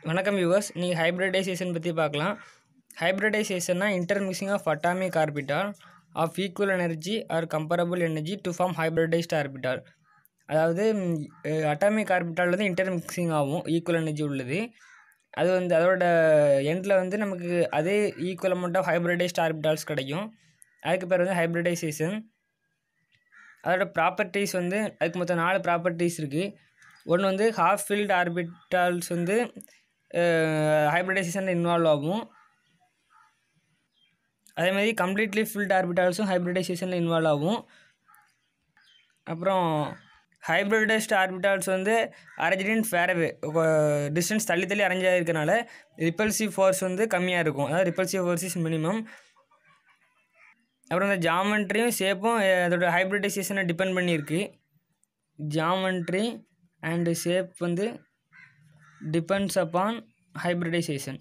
வணக்கம் வியூவர்ஸ் நீங்கள் ஹைப்ரிடைசேஷன் பற்றி பார்க்கலாம் ஹைப்ரிடைசேஷன்னா intermixing of atomic orbital of equal energy or comparable energy to form hybridised orbital அதாவது அட்டாமிக் ஆர்பிட்டால் வந்து இன்டர்மிக்சிங் ஆகும் ஈக்குவல் எனர்ஜி உள்ளது அது வந்து அதோட எண்டில் வந்து நமக்கு அதே equal amount of hybridised orbitals கிடைக்கும் அதுக்கு பேர் வந்து ஹைப்ரிடைசேஷன் அதோட ப்ராப்பர்ட்டிஸ் வந்து அதுக்கு மொத்தம் நாலு ப்ராப்பர்ட்டிஸ் இருக்குது ஒன்று வந்து ஹாஃப் ஃபீல்டு ஆர்பிட்டால்ஸ் வந்து ஹைப்ரிடைசேஷனில் இன்வால்வ் ஆகும் அதே மாதிரி கம்ப்ளீட்லி ஃபில்ட் ஆர்பிட்டால்ஸும் ஹைப்ரிடைசேஷனில் இன்வால்வ் ஆகும் அப்புறம் ஹைப்ரிடைஸ்ட் ஆர்பிட்டால்ஸ் வந்து அரேஞ்சின் ஃபேரவே டிஸ்டன்ஸ் தள்ளி தள்ளி அரேஞ்ச் ஆகிருக்கனால ரிப்பல்சிவ் ஃபோர்ஸ் வந்து கம்மியாக இருக்கும் அதாவது ரிப்பல்சிவ் ஃபோர்ஸ் இஸ் மினிமம் அப்புறம் இந்த ஜாமெண்ட்ரியும் ஷேப்பும் அதோட ஹைப்ரிடைசேஷனை டிபெண்ட் பண்ணியிருக்கு ஜாமெண்ட்ரி அண்டு ஷேப் வந்து depends upon hybridisation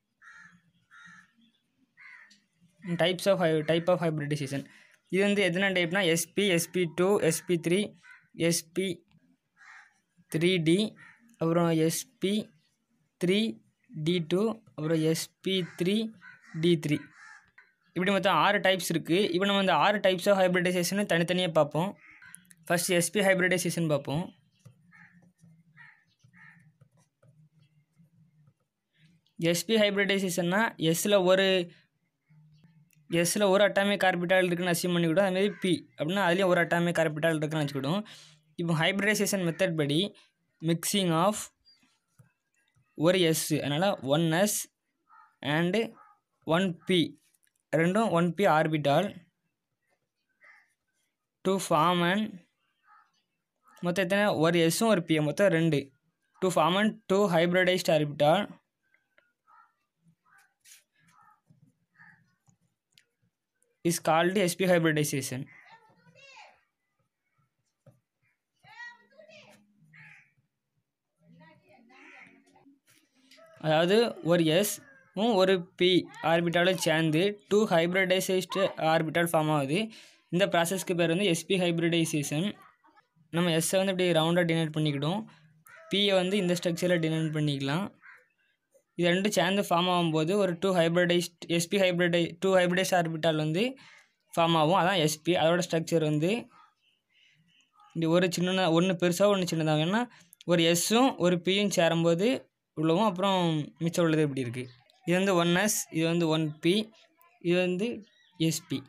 types of ஹை டைப் ஆஃப் ஹைப்ரிடைசேஷன் இது வந்து எத்தனை டைப்னா SP SP two SP three SP three D அப்புறம் எஸ்பி த்ரீ டி டூ அப்புறம் எஸ்பி த்ரீ டி த்ரீ இப்படி மொத்தம் ஆறு டைப்ஸ் இருக்குது இப்போ நம்ம இந்த ஆறு டைப்ஸ் ஆஃப் ஹைப்ரிடைசேஷனை தனித்தனியாக பார்ப்போம் ஃபஸ்ட் எஸ்பி ஹைப்ரிடைசேஷன் பார்ப்போம் எஸ்பி ஹைப்ரிடைசேஷன்னா எஸ்ஸில் ஒரு எஸ்ஸில் ஒரு அட்டாமிக் ஆர்பிட்டால் இருக்குன்னு அசியூம் பண்ணிக்கிட்டோம் அதுமாரி பி அப்படின்னா அதுலேயும் ஒரு அட்டாமிக் ஆர்பிட்டால் இருக்குன்னு வச்சுக்கிட்டோம் இப்போ ஹைப்ரிடைசேஷன் மெத்தட் படி மிக்சிங் ஆஃப் ஒரு எஸ் அதனால் one S and one P ரெண்டும் one P orbital to form and மொத்தம் எத்தனை ஒரு எஸ்ஸும் ஒரு பி மொத்தம் ரெண்டு to form and two hybridised orbital is called sp hybridization அதாவது ஒரு எஸ் ஒரு பி ஆர்பிட்டாலும் சேர்ந்து டூ ஹைப்ரிடைசைஸ்டு ஆர்பிட்டால் ஃபார்ம் ஆகுது இந்த ப்ராசஸ்க்கு பேர் வந்து எஸ்பி ஹைப்ரிடைசேஷன் நம்ம எஸ்ஸை வந்து இப்படி ரவுண்டாக டினைட் பண்ணிக்கிட்டோம் பியை வந்து இந்த ஸ்ட்ரக்சரில் டினைட் பண்ணிக்கலாம் இது ரெண்டும் சேர்ந்து ஃபார்ம் ஆகும்போது ஒரு two hybridised SP hybrid two hybridise orbital வந்து ஃபார்ம் ஆகும் அதான் எஸ்பி அதோட ஸ்ட்ரக்சர் வந்து இந்த ஒரு சின்ன ஒன்று பெருசாக ஒன்று சின்னதாக ஏன்னா ஒரு எஸ்ஸும் ஒரு பியும் சேரும்போது உள்ளவும் அப்புறம் மிச்சம் உள்ளது இப்படி இருக்குது இது வந்து ஒன் எஸ் இது வந்து ஒன் பி இது வந்து எஸ்பி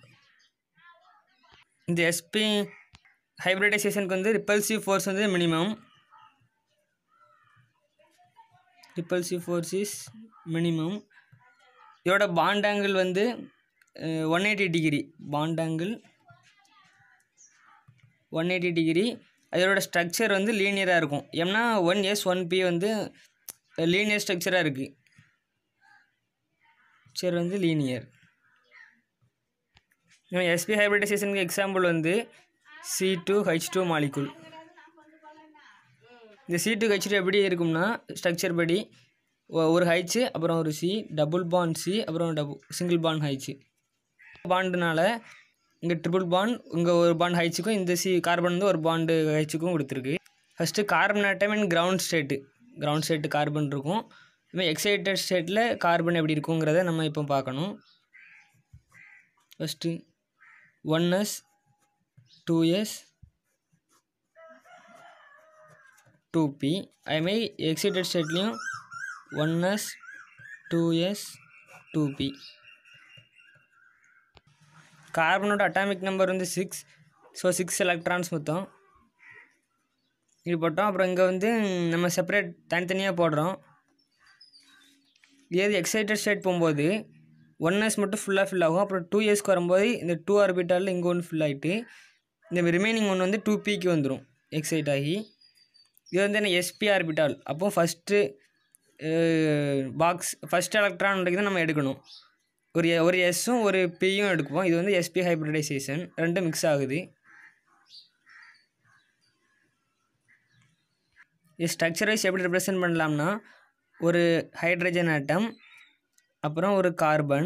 இந்த எஸ்பி ஹைப்ரிடைசேஷனுக்கு வந்து ரிப்பல்சிவ் ஃபோர்ஸ் வந்து minimum repulsive force is minimum இதோட பாண்ட் ஆங்கிள் வந்து one eighty degree bond angle one eighty degree அதோட ஸ்ட்ரக்சர் வந்து லீனியராக இருக்கும் ஏன்னா ஒன் எஸ் ஒன் பி வந்து லீனியர் ஸ்ட்ரக்சராக இருக்குது சரி வந்து லீனியர் எஸ்பி ஹைப்ரிடைசேஷனுக்கு எக்ஸாம்பிள் வந்து C two H two molecule இந்த சி டூ ஹெச் டூ எப்படி இருக்கும்னா ஸ்ட்ரக்சர் படி ஒரு ஹைச்சு அப்புறம் ஒரு சி டபுள் பாண்ட் சி அப்புறம் டபுள் சிங்கிள் பாண்ட் ஹைச்சு பாண்டுனால இங்கே ட்ரிபிள் பாண்ட் இங்கே ஒரு பாண்ட் ஹைச்சுக்கும் இந்த சி கார்பன் வந்து ஒரு பாண்டு ஹைச்சுக்கும் கொடுத்துருக்கு first carbon atom and ground state ground state carbon இருக்கும் இதுமாதிரி எக்ஸைட்டட் ஸ்டேட்டில் கார்பன் எப்படி இருக்குங்கிறத நம்ம இப்போ பார்க்கணும் first one S two S two P அதுமாரி எக்ஸைட்டட் ஸ்டேட்லேயும் one S two S two P கார்பனோட அட்டாமிக் நம்பர் வந்து சிக்ஸ் ஸோ சிக்ஸ் எலக்ட்ரான்ஸ் மொத்தம் இது போட்டோம் அப்புறம் இங்கே வந்து நம்ம செப்பரேட் தனித்தனியாக போடுறோம் ஏது எக்ஸைட்டட் ஸ்டேட் போகும்போது ஒன் எஸ் மட்டும் ஃபுல்லாக ஃபில் ஆகும் அப்புறம் டூ இயர்ஸ்க்கு வரும்போது இந்த டூ ஆர்பிட்டாலில் இங்கே ஒன்று ஃபில் ஆகிட்டு இந்த ரிமைனிங் ஒன்று வந்து டூ பிக்கு வந்துடும் எக்ஸைட் ஆகி இது வந்து என்ன எஸ்பி ஆர்பிட்டால் அப்போ ஃபஸ்ட்டு பாக்ஸ் ஃபஸ்ட் எலக்ட்ரான் தான் நம்ம எடுக்கணும் ஒரு ஒரு எஸ்ஸும் ஒரு பியும் எடுக்குவோம் இது வந்து எஸ்பி ஹைப்ரிடைசேஷன் ரெண்டும் மிக்ஸ் ஆகுது இது ஸ்ட்ரக்சர் வைஸ் எப்படி ரெப்ரசன்ட் பண்ணலாம்னா ஒரு ஹைட்ரஜன் ஆட்டம் அப்புறம் ஒரு கார்பன்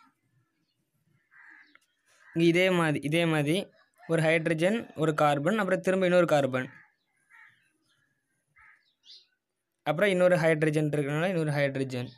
இதே மாதிரி இதே மாதிரி ஒரு ஹைட்ரஜன் ஒரு கார்பன் அப்புறம் திரும்ப இன்னொரு கார்பன் அப்புறம் இன்னொரு ஹைட்ரஜன் இருக்கிறனால இன்னொரு ஹைட்ரஜன்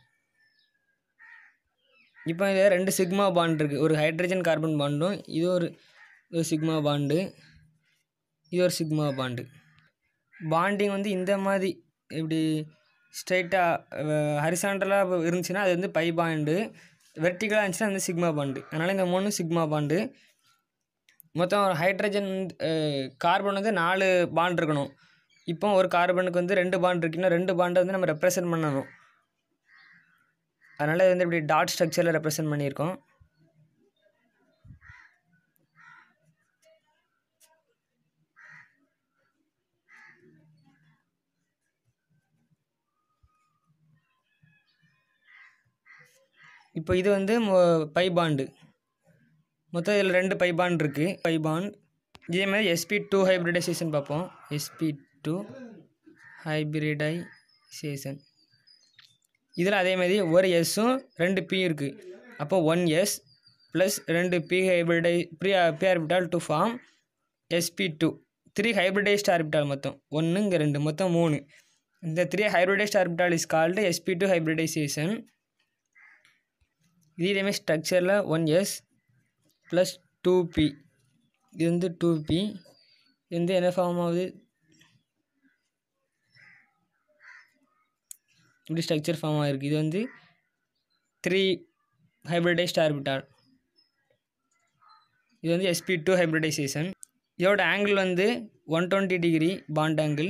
இப்போ இதில் ரெண்டு சிக்மா பாண்ட் இருக்குது ஒரு ஹைட்ரஜன் கார்பன் பாண்டும் இது ஒரு ஒரு சிக்மா பாண்டு இது ஒரு சிக்மா பாண்டு பாண்டிங் வந்து இந்த மாதிரி இப்படி ஸ்ட்ரைட்டாக ஹரிசாண்டலாக இருந்துச்சுன்னா அது வந்து பை பாண்டு வெர்டிக்கலாக இருந்துச்சுன்னா அது வந்து சிக்மா பாண்டு அதனால் இந்த மூணு சிக்மா பாண்டு மொத்தம் ஒரு ஹைட்ரஜன் கார்பன் வந்து நாலு பாண்ட் இருக்கணும் இப்போ ஒரு கார்பனுக்கு வந்து ரெண்டு பாண்ட் இருக்குன்னா ரெண்டு பாண்டை வந்து நம்ம ரெப்ரசன்ட் பண்ணணும் அதனால் இது வந்து இப்படி டாட் ஸ்ட்ரக்சரில் ரெப்ரசன்ட் பண்ணியிருக்கோம் இப்போ இது வந்து மொ- பை பாண்டு மொத்தம் இதில் ரெண்டு பை பாண்ட் இருக்குது பை பாண்ட் இதே மாதிரி எஸ்பி டூ ஹைப்ரிடைசேஷன் பார்ப்போம் எஸ்பி டூ ஹைப்ரிடைசேஷன் இதில் அதே மாதிரி ஒரு எஸ்ஸும் ரெண்டு பி இருக்குது அப்போ ஒன் எஸ் ப்ளஸ் ரெண்டு P hybrid free P orbital to form SP two three hybridised orbital மொத்தம் ஒன்று இங்கே ரெண்டு மொத்தம் மூணு இந்த three hybridised orbital is called SP two hybridisation இது இதேமாதிரி ஸ்ட்ரக்சரில் one S plus two P இது வந்து டூ பி இது வந்து என்ன ஃபார்ம் ஆகுது இப்படி ஸ்ட்ரக்சர் ஃபார்ம் ஆகிருக்கு இது வந்து த்ரீ ஹைப்ரிடைஸ்ட் ஆர்பிட்டால் இது வந்து எஸ்பி டூ ஹைப்ரிடைசேஷன் இதோட ஆங்கிள் வந்து one twenty degree bond angle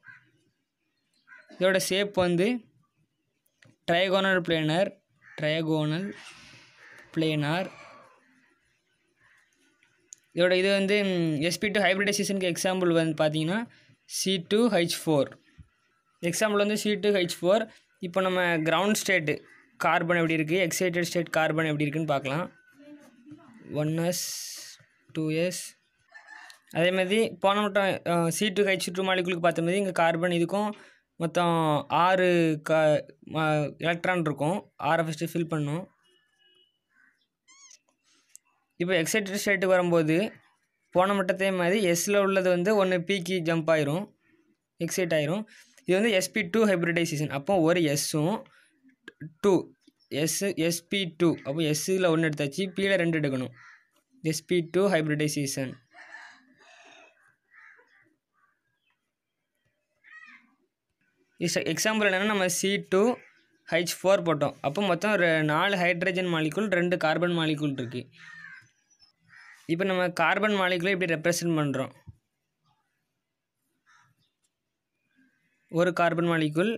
இதோட ஷேப் வந்து ட்ரைகோனல் பிளேனர் ட்ரைகோனல் பிளேனார் இதோட இது வந்து எஸ்பி டூ ஹைப்ரிடைசேஷனுக்கு எக்ஸாம்பிள் வந்து பார்த்தீங்கன்னா C two H four example வந்து சி டூ ஹெச் ஃபோர் இப்போ நம்ம கிரவுண்ட் ஸ்டேட்டு கார்பன் எப்படி இருக்குது எக்ஸைட்டட் ஸ்டேட் கார்பன் எப்படி இருக்குன்னு பார்க்கலாம் ஒன் எஸ் டூ எஸ் அதே மாதிரி போன மட்டும் சி டூ ஹெச் டூ மாலிகுலுக்கு பார்த்த மாதிரி இங்கே கார்பன் இதுக்கும் மொத்தம் ஆறு க எலக்ட்ரான் இருக்கும் ஆறை ஃபஸ்ட்டு ஃபில் பண்ணும் இப்போ எக்ஸைட்டட் ஸ்டேட்டுக்கு வரும்போது போன மட்டத்தே மாதிரி எஸ்ஸில் உள்ளது வந்து ஒன்று பிக்கு ஜம்ப் ஆயிரும் எக்ஸைட் ஆயிரும் இது வந்து எஸ்பி டூ ஹைப்ரிடைசேஷன் அப்போ ஒரு எஸ்ஸும் டூ எஸ் எஸ்பி டூ அப்போ எஸ்ஸில் ஒன்று எடுத்தாச்சு பியில் ரெண்டு எடுக்கணும் எஸ்பி டூ ஹைப்ரிடைசேஷன் எக்ஸாம்பிள் என்னென்னா நம்ம சி டூ ஹெச் ஃபோர் போட்டோம் அப்போ மொத்தம் ஒரு நாலு ஹைட்ரஜன் மாலிகுல் ரெண்டு கார்பன் மாலிகுல் இருக்குது இப்போ நம்ம கார்பன் மாலிகுலை இப்படி ரெப்ரசன்ட் பண்ணுறோம் ஒரு கார்பன் மாலிகுல்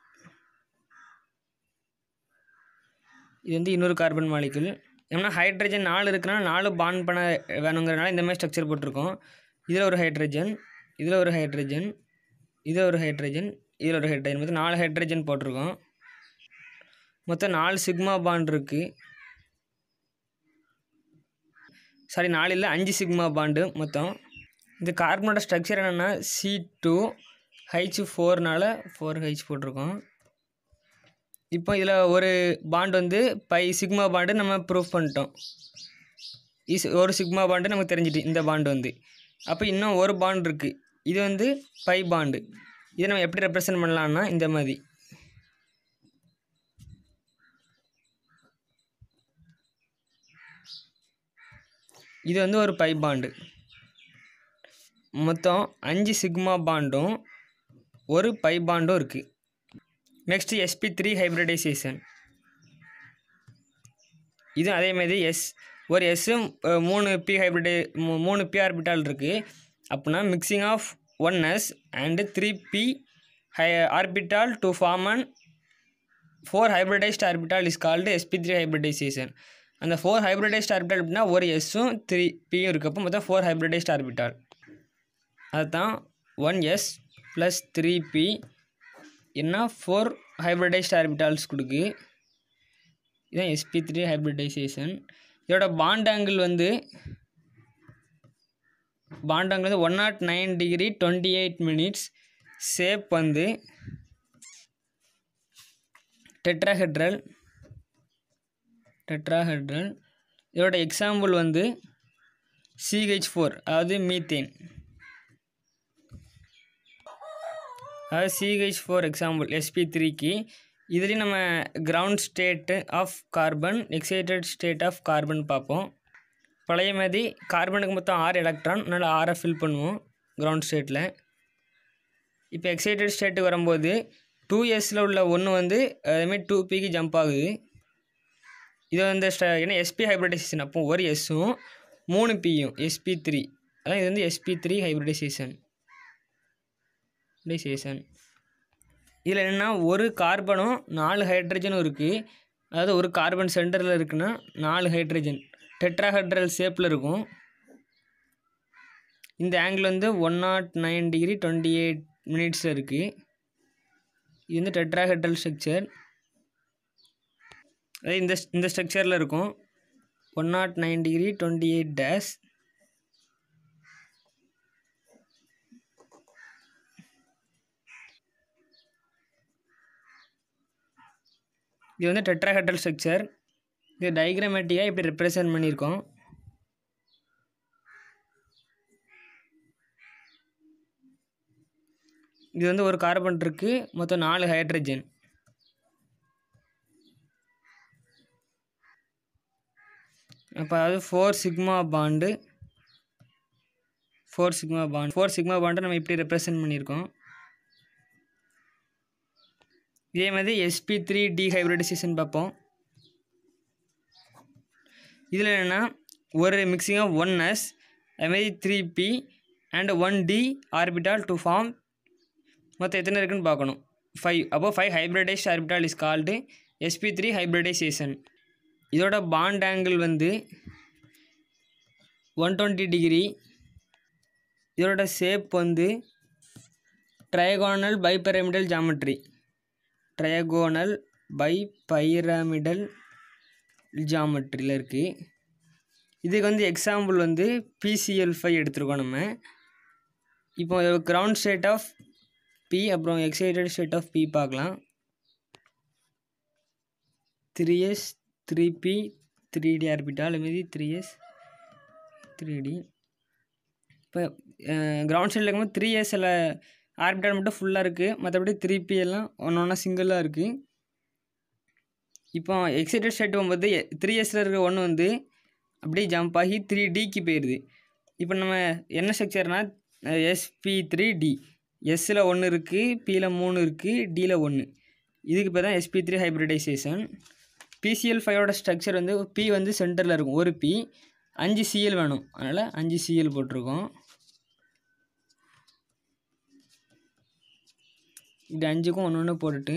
இது வந்து இன்னொரு கார்பன் மாலிகுல் ஏன்னா ஹைட்ரஜன் நாலு இருக்குன்னா நாலு பாண்ட் பண்ண வேணுங்கிறனால இந்த மாதிரி ஸ்ட்ரக்சர் போட்டிருக்கோம் இதில் ஒரு ஹைட்ரஜன் இதில் ஒரு ஹைட்ரஜன் இதில் ஒரு ஹைட்ரஜன் இதில் ஒரு ஹைட்ரஜன் மொத்தம் நாலு ஹைட்ரஜன் போட்டிருக்கோம் மொத்தம் நாலு சிக்மா பாண்ட் இருக்குது சாரி நாலு இல்லை அஞ்சு சிக்மா பாண்டு மொத்தம் இந்த கார்பனோட ஸ்ட்ரக்சர் என்னென்னா சி டூ ஹைச் ஃபோர்னால ஃபோர் ஹைச் போட்டிருக்கோம் இப்போ இதில் ஒரு பாண்ட் வந்து பை சிக்மா பாண்டு நம்ம ப்ரூஃப் பண்ணிட்டோம் இஸ் ஒரு சிக்மா பாண்டு நமக்கு தெரிஞ்சிட்டு இந்த பாண்டு வந்து அப்போ இன்னும் ஒரு பாண்ட் இருக்குது இது வந்து பை பாண்டு இதை நம்ம எப்படி ரெப்ரசன்ட் பண்ணலான்னா இந்த மாதிரி இது வந்து ஒரு பை பாண்டு மொத்தம் அஞ்சு சிக்மா பாண்டும் ஒரு பை பாண்டும் இருக்குது நெக்ஸ்ட் எஸ்பி த்ரீ ஹைப்ரிடைசேஷன் இதுவும் அதே மாதிரி எஸ் ஒரு எஸ்ஸும் மூணு பி ஹைப்ரிடை மூணு பி ஆர்பிட்டால் இருக்குது அப்படின்னா mixing of one S and three P ஹை orbital to form and four hybridised orbital is called SP three hybridisation அந்த ஃபோர் ஹைப்ரிடைஸ்ட் ஆர்பிட்டால் அப்படின்னா ஒரு எஸ்ஸும் த்ரீ பியும் இருக்குது அப்போ மொத்தம் ஃபோர் ஹைப்ரிடைஸ்ட் ஆர்பிட்டால் அதுதான் one S plus three P என்ன ஃபோர் ஹைப்ரிடைஸ்ட் ஆர்பிட்டால்ஸ் கொடுக்கு இதுதான் எஸ்பி த்ரீ ஹைப்ரிடைசேஷன் இதோட பாண்ட் ஆங்கிள் வந்து பாண்ட் ஆங்கிள் வந்து one nought nine degree twenty eight minutes shape வந்து டெட்ராஹெட்ரல் டெட்ராஹெட்ரல் இதோட எக்ஸாம்பிள் வந்து சிஹெச் ஃபோர் அதாவது மீத்தேன் அதாவது சிஹெச் ஃபோர் எக்ஸாம்பிள் எஸ்பி த்ரீக்கு இதுலேயும் நம்ம ground state of carbon excited state of carbon பார்ப்போம் பழைய மாதிரி கார்பனுக்கு மொத்தம் ஆறு எலக்ட்ரான் அதனால் ஆறை ஃபில் பண்ணுவோம் கிரவுண்ட் ஸ்டேட்டில் இப்போ எக்ஸைட்டட் ஸ்டேட்டுக்கு வரும்போது டூ எஸில் உள்ள ஒன்று வந்து அதுமாரி டூ பிக்கு ஜம்ப் ஆகுது இது வந்து ஸ்ட- ஏன்னா எஸ்பி ஹைப்ரிடைசேஷன் அப்போ ஒரு எஸ்ஸும் மூணு பியும் எஸ்பி த்ரீ அதான் இது வந்து எஸ்பி த்ரீ ஹைப்ரிடைசேஷன் ஹைப்ரிடைசேஷன் இதில் என்னென்னா ஒரு கார்பனும் நாலு ஹைட்ரஜனும் இருக்குது அதாவது ஒரு கார்பன் சென்டரில் இருக்குன்னா நாலு ஹைட்ரஜன் டெட்ராஹைட்ரல் ஷேப்பில் இருக்கும் இந்த ஆங்கிள் வந்து one nought nine degree twenty eight மினிட்ஸில் இருக்குது இது வந்து டெட்ராஹைட்ரல் ஸ்ட்ரக்சர் அது இந்த இந்த ஸ்ட்ரக்சரில் இருக்கும் one nought nine degree twenty eight dash இது வந்து டெட்ராஹைட்ரல் ஸ்ட்ரக்சர் இது டயக்ராமேட்டிக்காக இப்படி ரெப்ரசன்ட் பண்ணியிருக்கோம் இது வந்து ஒரு கார்பன் இருக்குது மொத்தம் நாலு ஹைட்ரஜன் அப்போ அதாவது four sigma bond four sigma bond four sigma பாண்டை நம்ம இப்படி ரெப்ரசன்ட் பண்ணியிருக்கோம் இதே மாதிரி எஸ்பி த்ரீ டி ஹைப்ரிடைசேஷன் பார்ப்போம் இதில் என்னென்னா ஒரு மிக்சிங் ஆஃப் ஒன் எஸ் அதுமாரி three P and one D orbital to form மொத்தம் எத்தனை இருக்குன்னு பார்க்கணும் ஃபைவ் அப்போ five hybridise orbital is called SP three hybridisation இதோட பாண்ட் ஆங்கிள் வந்து ஒன் டுவெண்ட்டி டிகிரி இதோட ஷேப் வந்து trigonal bipyramidal geometry trigonal bi pyramidal ஜாமெட்ரியில் இருக்குது இதுக்கு வந்து எக்ஸாம்பிள் வந்து பிசிஎல் ஃபைவ் எடுத்திருக்கோம் நம்ம இப்போ கிரவுண்ட் ஸ்டேட் ஆஃப் பி அப்புறம் எக்ஸைட்டட் ஸ்டேட் ஆஃப் பி பார்க்கலாம் three S three P three D orbital அதுமாரி த்ரீ எஸ் த்ரீ டி இப்போ கிரவுண்ட் சைடில் இருக்கும்போது த்ரீ எஸ்ஸில் ஆர்பிட்டால் மட்டும் ஃபுல்லாக இருக்குது மற்றபடி த்ரீ பி எல்லாம் ஒன்று ஒன்றா சிங்கிளாக இருக்குது இப்போ எக்ஸைட்டட் ஸ்டேட் போகும்போது த்ரீ எஸ்ஸில் இருக்க ஒன்று வந்து அப்படியே ஜம்ப் ஆகி த்ரீ டிக்கு போயிடுது இப்போ நம்ம என்ன ஸ்ட்ரக்சர்னால் எஸ்பி த்ரீ டி எஸ்ஸில் ஒன்று இருக்குது பியில் மூணு இருக்குது டியில் ஒன்று இதுக்கு பேர் தான் எஸ்பி த்ரீ ஹைப்ரிடைசேஷன் பிசிஎல் ஃபைவோட ஸ்ட்ரக்சர் வந்து பி வந்து சென்டரில் இருக்கும் ஒரு பி அஞ்சு சிஎல் வேணும் அதனால் அஞ்சு சிஎல் போட்டிருக்கோம் இது அஞ்சுக்கும் ஒன்று ஒன்று போட்டுட்டு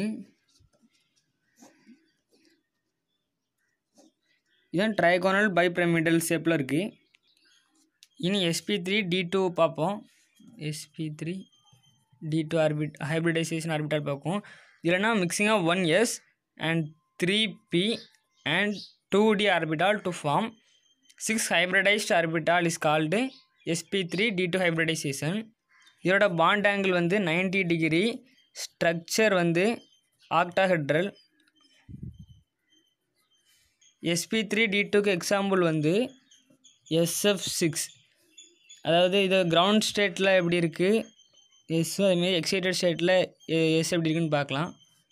இதான் ட்ரைகோனல் பைப்ரமிடல் ஷேப்பில் இருக்குது இனி எஸ்பி த்ரீ டி டூ பார்ப்போம் SP three D two orbit hybridisation orbital பார்ப்போம் இல்லைனா mixing of one S and three P and two D orbital to form six hybridised orbital is called SP three D two hybridisation இதோட bond angle வந்து 90 degree structure வந்து octahedral SP three D டூக்கு example வந்து SF six அதாவது இது ground ஸ்டேட்டில் எப்படி இருக்குது எஸ் அதுமாரி எக்ஸைட்டட் ஸ்டேட்டில் எஸ் எப்படி இருக்குன்னு பார்க்கலாம்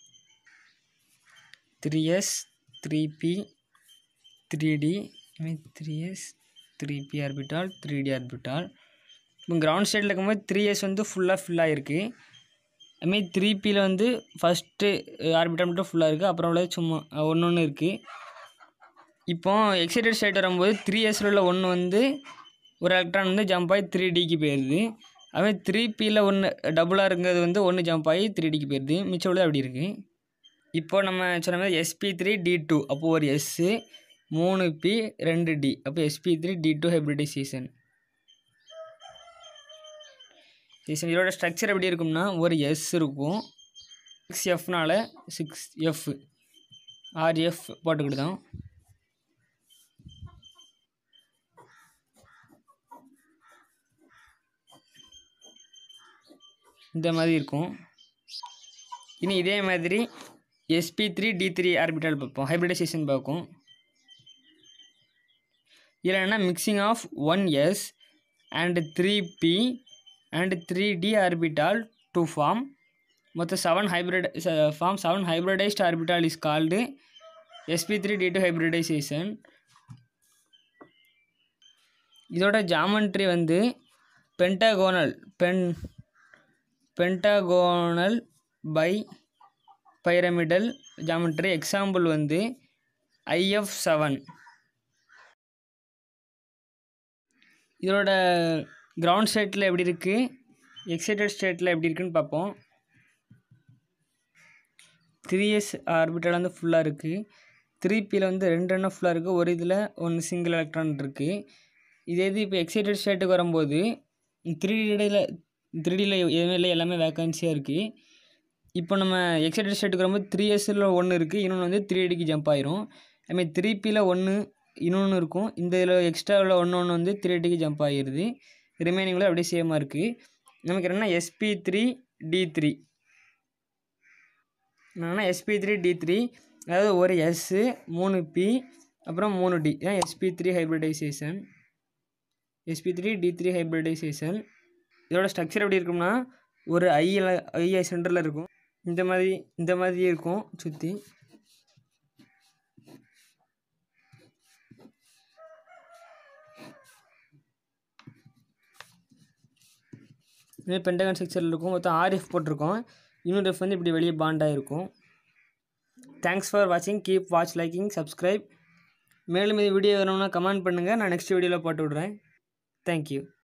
three S three P three D three S three P orbital three D orbital இப்போ கிரவுண்ட் ஸ்டேட்டில் இருக்கும்போது த்ரீ எஸ் வந்து ஃபுல்லாக ஃபில் ஆகிருக்கு அதுமாரி த்ரீ பியில் வந்து ஃபஸ்ட்டு ஆர்பிட்டால் மட்டும் ஃபுல்லாக இருக்குது அப்புறம் உள்ளது சும்மா ஒன்று ஒன்று இருக்குது இப்போ எக்ஸைட்டட் ஸ்டேட் வரும்போது த்ரீ எஸ்ல உள்ள ஒன்று வந்து ஒரு எலக்ட்ரான் வந்து ஜம்ப் ஆகி த்ரீ டிக்கு போயிடுது அதுவே த்ரீ பியில் ஒன்று டபுளாக இருக்கிறது வந்து ஒன்று ஜம்ப் ஆகி த்ரீ டிக்கு போயிடுது மிச்சம் உள்ளது அப்படி இருக்குது இப்போ நம்ம சொன்ன மாதிரி எஸ்பி த்ரீ டி டூ அப்போது ஒரு எஸ்ஸு மூணு பி ரெண்டு டி அப்போ SP three D two hybridisation சீசன் இதோட ஸ்ட்ரக்சர் எப்படி இருக்கும்னா ஒரு எஸ் இருக்கும் சிக்ஸ் எஃப்னால சிக்ஸ் எஃப் ஆறு எஃப் போட்டுக்கிட்டு இந்த மாதிரி இருக்கும் இனி இதே மாதிரி SP three D three orbital பார்ப்போம் ஹைப்ரிடைசேஷன் பார்க்கும் இதில் என்ன mixing of one S and three P and three D orbital to form மொத்தம் seven hybrid form seven hybridised orbital is called SP three D two hybridisation இதோட geometry வந்து பென்டாகோனல் pen pentagonal bi pyramidal geometry example வந்து IF seven இதோட ground ஸ்டேட்டில் எப்படி இருக்குது excited ஸ்டேட்டில் எப்படி இருக்குன்னு பார்ப்போம் த்ரீ எஸ் ஆர்பிட்டல் வந்து ஃபுல்லாக இருக்குது த்ரீ பியில் வந்து ரெண்டு எண்ணம் ஃபுல்லாக இருக்குது ஒரு இதில் ஒன்று சிங்கிள் எலக்ட்ரான் இருக்குது இதே இது இப்போ எக்ஸைட்டட் ஸ்டேட்டுக்கு வரும்போது த்ரீ டியில் த்ரீ டியில் எதுவுமே இல்லை எல்லாமே வேக்கன்சியாக இருக்குது இப்போ நம்ம எக்ஸைட்டட் ஸ்டேட்டுக்கு வரும்போது த்ரீ எஸ்ஸில் ஒன்று இருக்குது இன்னொன்று வந்து த்ரீ டிக்கு ஜம்ப் ஆயிரும் அதுமாதிரி த்ரீ பியில் ஒன்று இன்னொன்று இருக்கும் இந்த இதில் எக்ஸ்ட்ராவில் ஒன்று ஒன்று வந்து த்ரீ டிக்கு ஜம்ப் ஆகிடுது ரிமைனிங்கில் அப்படியே சேமாக இருக்குது நமக்கு என்னென்னா எஸ்பி த்ரீ டி த்ரீ என்னன்னா எஸ்பி த்ரீ டி த்ரீ அதாவது ஒரு எஸ்ஸு மூணு பி அப்புறம் மூணு டி தான் SP three hybridisation SP three D three hybridisation இதோட ஸ்ட்ரக்சர் எப்படி இருக்கும்னா ஒரு ஐயில் ஐ சென்டரில் இருக்கும் இந்த மாதிரி இந்த மாதிரி இருக்கும் சுற்றி இதுமாதிரி பென்டகன் ஸ்ட்ரக்சரில் இருக்கும் மொத்தம் ஆர்எஃப் போட்டிருக்கோம் இன்னொரு எஃப் வந்து இப்படி வெளியே பாண்டாக இருக்கும் தேங்க்ஸ் ஃபார் வாட்சிங் கீப் வாட்ச் லைக்கிங் சப்ஸ்கிரைப் மேலும் இது வீடியோ வேணும்னா கமெண்ட் பண்ணுங்கள் நான் நெக்ஸ்ட் வீடியோவில் போட்டு விட்றேன் தேங்க்யூ